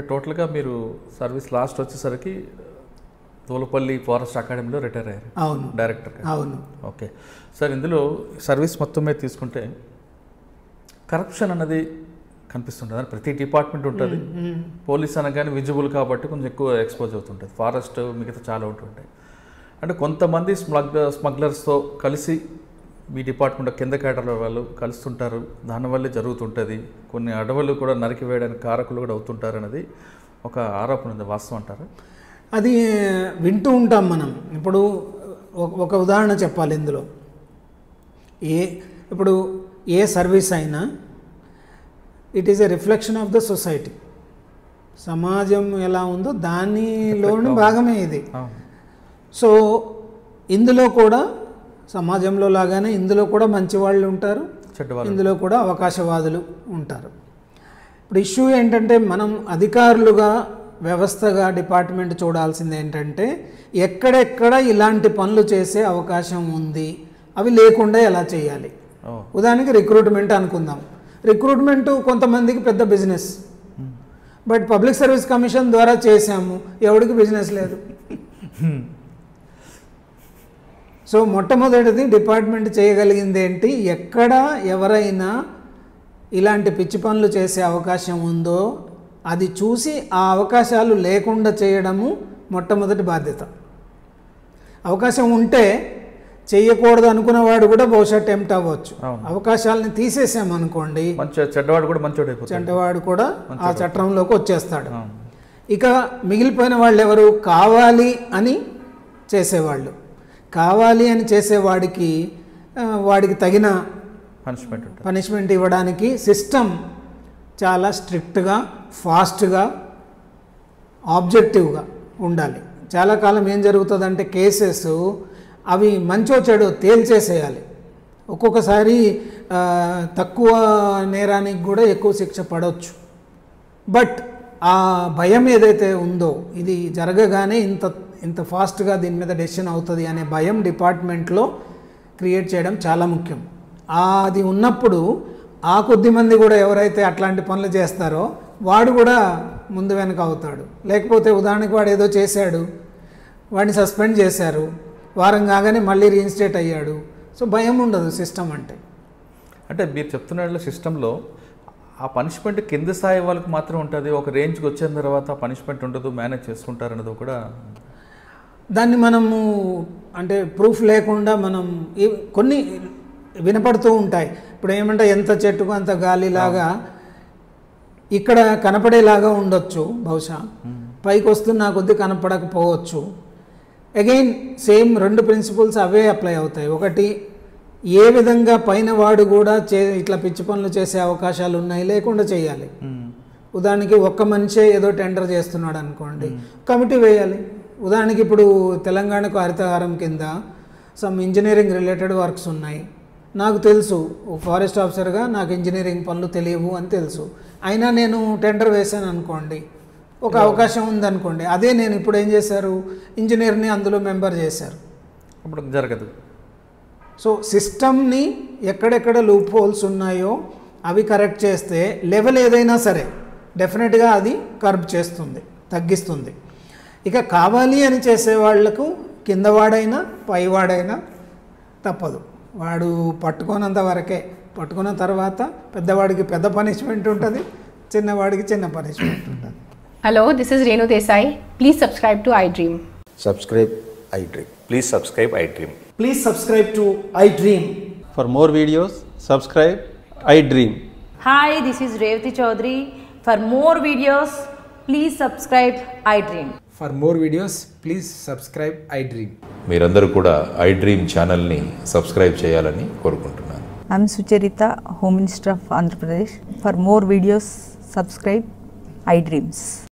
టోటల్గా మీరు service last వచ్చేసరికి తోలపల్లి ఫారెస్ట్ అకాడమీలో రిటైర్ అయ్యారు అవును డైరెక్టర్గా అవును ఓకే సార్ ఇందులో సర్వీస్ మొత్తం మీద తీసుకుంటే కరప్షన్ అన్నది కనిపిస్తుంటుంది అంటే ప్రతి డిపార్ట్మెంట్ ఉంటుంది మ్మ్. పోలీస్ అనగానే విజిబుల్ కాబట్టి కొంచెం ఎక్కువ ఎక్స్పోజ్ అవుతుంటుంది ఫారెస్ట్ మిగతా చాలా ఉంటుంటాయి అంటే కొంతమంది స్మగ్ స్మగ్లర్స్తో కలిసి మీ డిపార్ట్మెంట్ కింద కేటర్ల వాళ్ళు కలుస్తుంటారు దానివల్లే జరుగుతుంటుంది కొన్ని అడవులు కూడా నరికి వేయడానికి కారకులు కూడా అవుతుంటారు అనేది ఒక ఆరోపణ ఉంది వాస్తవం అంటారా అది వింటూ ఉంటాం మనం ఇప్పుడు ఒక- ఒక ఉదాహరణ చెప్పాలి ఇందులో ఏ ఇప్పుడు ఏ సర్వీస్ అయినా it is a reflection of the society సమాజం ఎలా ఉందో దానిలోని భాగమే ఇది అవును సో ఇందులో కూడా సమాజంలో లాగానే ఇందులో కూడా మంచి వాళ్ళు ఉంటారు చెడ్డవాళ్ళు ఇందులో కూడా అవకాశవాదులు ఉంటారు ఇప్పుడు ఇష్యూ ఏంటంటే మనం అధికారులుగా వ్యవస్థగా డిపార్ట్మెంట్ చూడాల్సింది ఏంటంటే ఎక్కడెక్కడ ఇలాంటి పనులు చేసే అవకాశం ఉంది అవి లేకుండా ఎలా చేయాలి ఓ ఉదాహరణకి రిక్రూట్మెంట్ అనుకుందాం రిక్రూట్మెంట్ కొంతమందికి పెద్ద business but public service commission ద్వారా చేశాము ఎవడికి బిజినెస్ లేదు సో మొట్టమొదటిది డిపార్ట్మెంట్ చేయగలిగింది ఏంటి ఎక్కడ ఎవరైనా ఇలాంటి పిచ్చి పనులు చేసే అవకాశం ఉందో అది చూసి ఆ అవకాశాలు లేకుండా చేయడము మొట్టమొదటి బాధ్యత అవకాశం ఉంటే చేయకూడదు అనుకున్నవాడు కూడా బహుశా టెంప్ట్ అవ్వచ్చు అవును. అవకాశాలని తీసేసామనుకోండి మంచి చెడ్డవాడు కూడా మంచోడు అయిపోతాడు చంటవాడు కూడా ఆ చట్టంలోకి వచ్చేస్తాడు అవును. ఇక మిగిలిపోయిన వాళ్ళు ఎవరు కావాలి అని చేసేవాళ్ళు కావాలి అని చేసేవాడికి ఆ, వాడికి తగిన పనిష్మెంట్ ఉంటుంది పనిష్మెంట్ ఇవ్వడానికి సిస్టమ్ చాలా స్ట్రిక్ట్గా ఫాస్ట్గా ఆబ్జెక్టివ్గా ఉండాలి చాలా కాలం ఏం జరుగుతుందంటే కేసెస్ అవి మంచో చెడు తేల్చేసేయాలి ఒక్కొక్కసారి ఆ, తక్కువ నేరానికి కూడా ఎక్కువ శిక్ష పడవచ్చు బట్ ఆ భయం ఏదైతే ఉందో ఇది జరగగానే ఇంత ఇంత ఫాస్ట్గా దీని మీద డెసిషన్ అవుతుంది అనే భయం డిపార్ట్మెంట్లో క్రియేట్ చేయడం చాలా ముఖ్యం ఆ అది ఉన్నప్పుడు ఆ కొద్ది మంది కూడా ఎవరైతే అట్లాంటి పనులు చేస్తారో వాడు కూడా ముందు వెనక అవుతాడు లేకపోతే ఉదాహరణకి వాడు ఏదో చేశాడు వాడిని సస్పెండ్ చేశారు వారం కాగానే మళ్ళీ రీఇన్స్టేట్ అయ్యాడు సో భయం ఉండదు సిస్టమ్ అంటే అంటే మీరు చెప్తున్న సిస్టంలో ఆ పనిష్మెంట్ కింద స్థాయి వాళ్ళకి మాత్రం ఉంటుంది ఒక రేంజ్కి వచ్చిన తర్వాత పనిష్మెంట్ ఉండదు మేనేజ్ చేసుకుంటారు అనేది కూడా దాన్ని మనము అంటే ప్రూఫ్ లేకుండా మనం ఈ- కొన్ని వినపడుతూ ఉంటాయి ఇప్పుడు ఏమంటే ఎంత చెట్టుకు అంత గాలిలాగా ఇక్కడ కనపడేలాగా ఉండొచ్చు బహుశా పైకి వస్తున్న కొద్దీ కనపడకపోవచ్చు అగైన్ సేమ్ రెండు ప్రిన్సిపల్స్ అవే అప్లై అవుతాయి ఒకటి ఏ విధంగా పైన వాడు కూడా చే ఇట్లా పిచ్చి పనులు చేసే అవకాశాలు ఉన్నాయి లేకుండా చేయాలి ఉదాహరణకి ఒక్క మనిషే ఏదో టెండర్ చేస్తున్నాడు అనుకోండి కమిటీ వేయాలి ఉదాహరణకి ఇప్పుడు తెలంగాణకు హరితహారం కింద సమ్ ఇంజనీరింగ్ రిలేటెడ్ వర్క్స్ ఉన్నాయి నాకు తెలుసు ఓ ఫారెస్ట్ ఆఫీసర్గా నాకు ఇంజనీరింగ్ పనులు తెలియవు అని తెలుసు అయినా నేను టెండర్ వేశాను అనుకోండి ఒక అవకాశం ఉందనుకోండి అదే నేను ఇప్పుడు ఏం చేశారు ఇంజనీర్ని అందులో మెంబర్ చేశారు అప్పుడు జరగదు సో సిస్టమ్ని ఎక్కడెక్కడ లూప్ హోల్స్ ఉన్నాయో అవి కరెక్ట్ చేస్తే లెవెల్ ఏదైనా సరే డెఫినెట్గా అది కర్బ్ చేస్తుంది తగ్గిస్తుంది ఇక కావాలి అని చేసే వాళ్లకు కిందవాడైనా పైవాడైనా తప్పదు వాడు పట్టుకోనంత వరకే పట్టుకున్న తర్వాత పెద్దవాడికి పెద్ద పనిష్మెంట్ ఉంటుంది చిన్నవాడికి చిన్న పనిష్మెంట్ ఉంటుంది Hello, this is Renu Desai. Please subscribe to iDream. subscribe iDream. Please subscribe iDream. Please subscribe to iDream For more videos, subscribe I Dream. Hi, this is Revati Chaudhary. For more videos, please subscribe iDream. For more videos, please subscribe iDream. మీరందరూ కూడా iDream ఛానల్ని subscribe చేయాలని కోరుకుంటున్నాను I'm Sucharita, Home Minister of Andhra Pradesh. For more videos, subscribe iDreams.